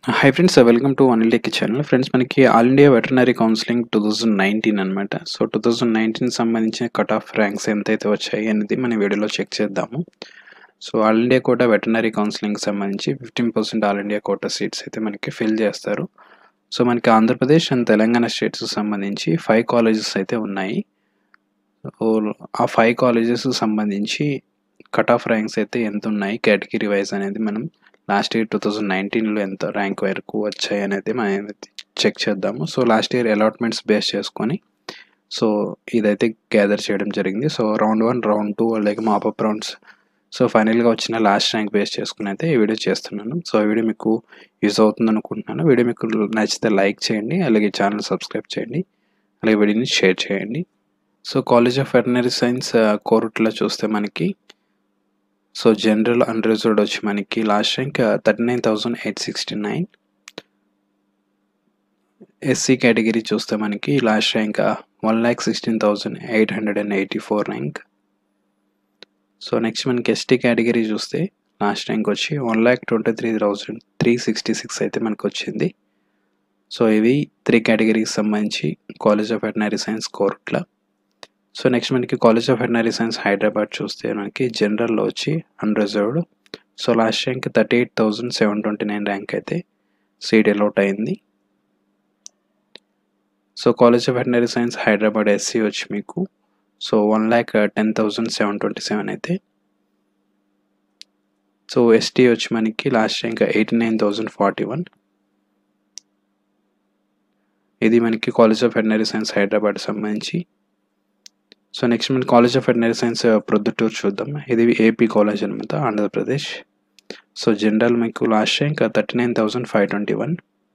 high friends welcome to one India channel friends మనకి all India veterinary counselling two thousand nineteen అనమాట so two thousand nineteen సంబంధించిన cut off ranks ఎంతైతే వచ్చాయి అనేది మన వీడియోలో చెక్ చేద్దాము so all India quota veterinary counselling సంబంధించి fifteen percent all India quota seats అయితే మనకి ఫిల్ చేస్తారు సో మనకి ఆంధ్రప్రదేశ్ అండ్ తెలంగాణ స్టేట్స్ సంబంధించి ఫైవ్ కాలేజెస్ అయితే ఉన్నాయి సో ఆ ఫైవ్ కాలేజెస్ సంబంధించి కట్ ఆఫ్ ర్యాంక్స్ అయితే ఎంత ఉన్నాయి కేటగిరీ వైజ్ అనేది మనం లాస్ట్ ఇయర్ టూ థౌజండ్ నైన్టీన్లో ఎంత ర్యాంక్ వరకు వచ్చాయి అనేది మనం చెక్ చేద్దాము so last year allotments base చేసుకొని సో ఇదైతే గ్యాదర్ చేయడం జరిగింది so round one round two అలాగే మాపప్ రౌండ్స్ సో ఫైనల్గా వచ్చిన లాస్ట్ ర్యాంక్ బేస్ చేసుకుని అయితే ఈ వీడియో చేస్తున్నాను సో ఈ వీడియో మీకు యూజ్ అవుతుంది అనుకుంటున్నాను వీడియో మీకు నచ్చితే లైక్ చేయండి అలాగే ఛానల్ సబ్స్క్రైబ్ చేయండి అలాగే వీడియోని షేర్ చేయండి so college of veterinary science కోరుట్లో చూస్తే మనకి సో జనరల్ అండ్ రిజర్వ్డ్ వచ్చి మనకి last rank thirty nine thousand eight sixty nine SC category చూస్తే మనకి last rank one lakh sixteen thousand eight hundred and eighty four rank so next మనకి ST category చూస్తే last rank వచ్చి one lakh twenty three thousand three sixty six అయితే మనకు వచ్చింది so ఇవి three కేటగిరీకి సంబంధించి college of veterinary science Korutla so next మనకి college of veterinary science Hyderabad చూస్తే మనకి జనరల్లో వచ్చి unreserved so last rank thirty eight thousand seven twenty nine rank అయితే సీట్ ఎలౌట్ అయింది so college of veterinary science Hyderabad SC వచ్చి మీకు so one lakh ten thousand seven twenty seven అయితే సో ఎస్టీ వచ్చి మనకి last rank eighty nine thousand forty one ఇది మనకి college of veterinary science Hyderabad సంబంధించి సో నెక్స్ట్ మన college of veterinary science Proddatur చూద్దాం ఇది ఏపీ కాలేజ్ అనమాట ఆంధ్రప్రదేశ్ సో జనరల్ మీకు last rank thirty nine thousand five twenty one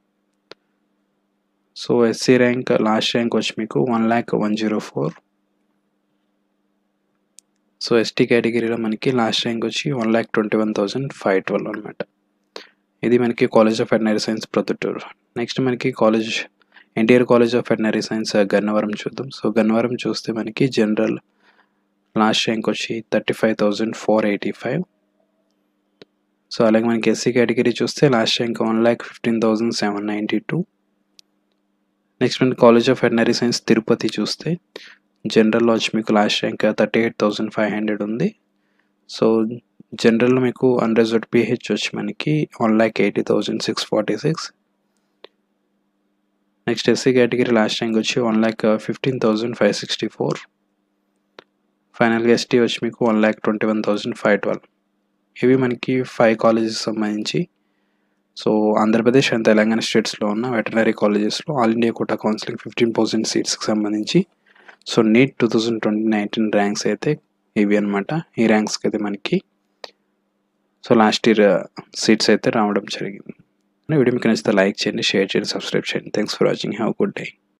so SC rank last rank వచ్చి మీకు one lakh one zero four so ST కేటగిరీలో మనకి లాస్ట్ ర్యాంక్ వచ్చి one lakh twenty one thousand five twelve అనమాట ఇది మనకి college of veterinary science Proddatur next మనకి college NTR college of veterinary science Gannavaram చూద్దాం సో గన్నవరం చూస్తే మనకి జనరల్ లాస్ట్ ర్యాంక్ వచ్చి thirty five thousand four eighty five so అలాగే మనకి ఎస్సీ కేటగిరీ చూస్తే last rank one lakh fifteen thousand seven ninety two next మనకి college of veterinary science Tirupati చూస్తే జనరల్లో వచ్చి మీకు last rank thirty eight thousand five hundred ఉంది సో జనరల్లో మీకు అన్రిజర్వ్డ్ పిహెచ్ వచ్చి మనకి one lakh eighty thousand six forty six next SC category last rank వచ్చి one lakh fifteen thousand five sixty four ఫైనల్గా ఎస్టీ వచ్చి మీకు one lakh twenty one thousand five twelve ఇవి మనకి ఫైవ్ కాలేజెస్ సంబంధించి సో ఆంధ్రప్రదేశ్ అండ్ తెలంగాణ స్టేట్స్లో ఉన్న వెటనరీ కాలేజెస్లో all India quota counselling fifteen percent సీట్స్కి సంబంధించి so NEET two thousand twenty nineteen ranks అయితే ఇవి అనమాట ఈ ర్యాంక్స్కి అయితే మనకి సో లాస్ట్ ఇయర్ సీట్స్ అయితే రావడం జరిగింది వీడియో మీకు నచ్చితే లైక్ చేయండి షేర్ చేయండి సబ్స్క్రైబ్ చేయండి thanks for watching have good day